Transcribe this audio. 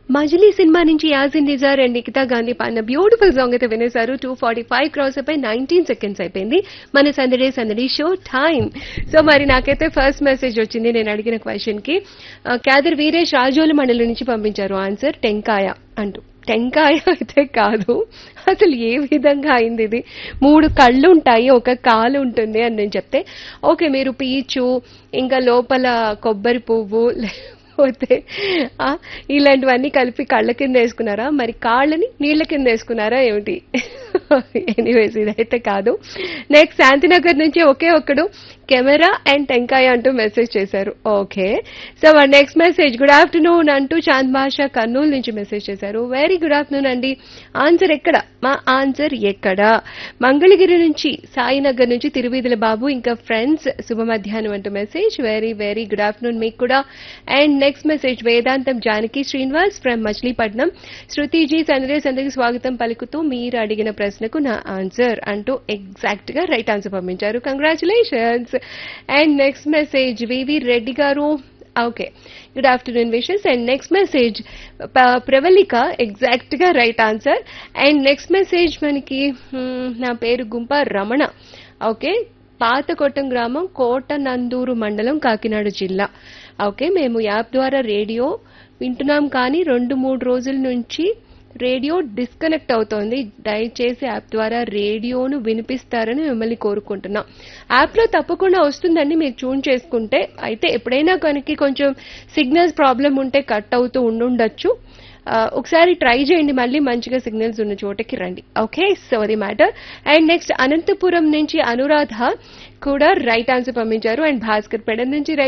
మజిలీ సినిమా నుంచి యాజిన్ నిజార్ అండ్ నిఖితా గాంధీ పాడిన బ్యూటిఫుల్ సాంగ్ అయితే వినేశారు టూ ఫార్టీ ఫైవ్ క్రాస్ అయిపోయి నైన్టీన్ సెకండ్స్ అయిపోయింది మన సందడి సందడి షో టైం సో మరి నాకైతే ఫస్ట్ మెసేజ్ వచ్చింది నేను అడిగిన క్వశ్చన్ కి ఆ, క్యాదర్ వీరేష్ రాజోలు మండలి నుంచి పంపించారు ఆన్సర్ టెంకాయ అంటూ టెంకాయ అయితే కాదు అసలు ఏ విధంగా అయింది ఇది మూడు కళ్ళు ఉంటాయి ఒక కాలు ఉంటుంది అని నేను చెప్తే ఓకే మీరు పీచు ఇంకా లోపల కొబ్బరి పువ్వు లేకపోతే ఆ, ఇలాంటివన్నీ కలిపి కళ్ళ కింద వేసుకున్నారా మరి కాళ్ళని నీళ్ళ కింద వేసుకున్నారా ఏమిటి ఎనీవేస్ ఇదైతే కాదు నెక్స్ట్ శాంతినగర్ నుంచి ఒకే ఒక్కడు కెమెరా అండ్ టెంకాయ అంటూ మెసేజ్ చేశారు ఓకే సో మరి నెక్స్ట్ మెసేజ్ గుడ్ ఆఫ్టర్నూన్ అంటూ చాంద్ భాష కర్నూలు నుంచి మెసేజ్ చేశారు వెరీ గుడ్ ఆఫ్టర్నూన్ అండి ఆన్సర్ ఎక్కడ మా ఆన్సర్ ఎక్కడ మంగళగిరి నుంచి సాయినగర్ నుంచి తిరువీధుల బాబు ఇంకా ఫ్రెండ్స్ శుభ మధ్యాహ్నం అంటూ message very very good afternoon మీకు కూడా and next message Vedantam Janaki Srinivas from Machilipatnam శృతిజీ సందేశ్ అందరికి స్వాగతం పలుకుతూ మీరు అడిగిన ప్రశ్నకు నా ఆన్సర్ అంటూ ఎగ్జాక్ట్ గా రైట్ ఆన్సర్ పంపించారు congratulations and next message V V Reddy గారు okay good afternoon wishes and next message Pravalika exact గా right answer and next message మనకి hmm, నా పేరు గుంప రమణ ఓకే పాతకొట్టం గ్రామం కోటనందూరు మండలం కాకినాడ జిల్లా ఓకే మేము యాప్ ద్వారా రేడియో వింటున్నాం కానీ రెండు మూడు రోజుల నుంచి రేడియో డిస్కనెక్ట్ అవుతోంది దయచేసి యాప్ ద్వారా రేడియోను వినిపిస్తారని మిమ్మల్ని కోరుకుంటున్నాం యాప్లో తప్పకుండా వస్తుందండి మీరు ట్యూన్ చేసుకుంటే అయితే ఎప్పుడైనా కనుక కొంచెం సిగ్నల్స్ ప్రాబ్లం ఉంటే కట్ అవుతూ ఉండుండొచ్చు ఆ, ఒకసారి ట్రై చేయండి మళ్ళీ మంచిగా సిగ్నల్స్ ఉన్న చోటకి రండి ఓకే సో అది మ్యాటర్ అండ్ నెక్స్ట్ అనంతపురం నుంచి అనురాధ కూడా రైట్ ఆన్సర్ పంపించారు అండ్ భాస్కర్ పెడ నుంచి